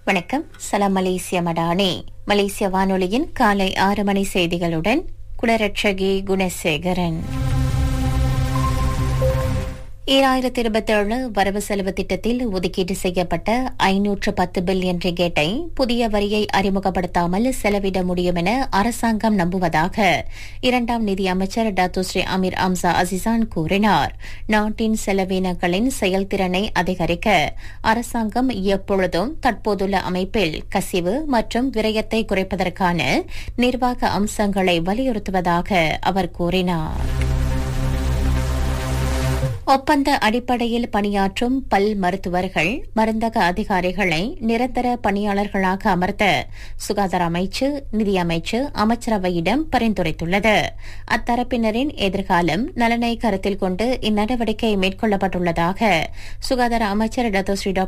வணக்கம் சலாம் மலேசிய மடானே மலேசிய வானொலியின் காலை ஆறு மணி செய்திகளுடன் குலரட்சகி குணசேகரன் ஈராயிரத்தி இருபத்தேழு வரவு செலவு திட்டத்தில் ஒதுக்கீடு செய்யப்பட்ட ஐநூற்று பத்து பில்லியன் ரிகேட்டை புதிய வரியை அறிமுகப்படுத்தாமல் செலவிட முடியும் என அரசாங்கம் நம்புவதாக இரண்டாம் நிதி அமைச்சர் டாத்து ஸ்ரீ அமீர் அம்சா அசிசான் கூறினார் நாட்டின் செலவினங்களின் செயல்திறனை அதிகரிக்க அரசாங்கம் எப்பொழுதும் தற்போதுள்ள அமைப்பில் கசிவு மற்றும் விரயத்தை குறைப்பதற்கான நிர்வாக அம்சங்களை வலியுறுத்துவதாக அவர் கூறினார் ஒப்பந்த அடிப்படையில் பணியாற்றும் பல் மருத்துவர்கள் மருந்தக அதிகாரிகளை நிரந்தர பணியாளர்களாக அமர்த்த சுகாதார அமைச்சு நிதியமைச்சு அமைச்சரவையிடம் பரிந்துரைத்துள்ளது அத்தரப்பினரின் எதிர்காலம் நலனை கருத்தில் கொண்டு இந்நடவடிக்கை மேற்கொள்ளப்பட்டுள்ளதாக சுகாதார அமைச்சர் டாக்டர் ஸ்ரீ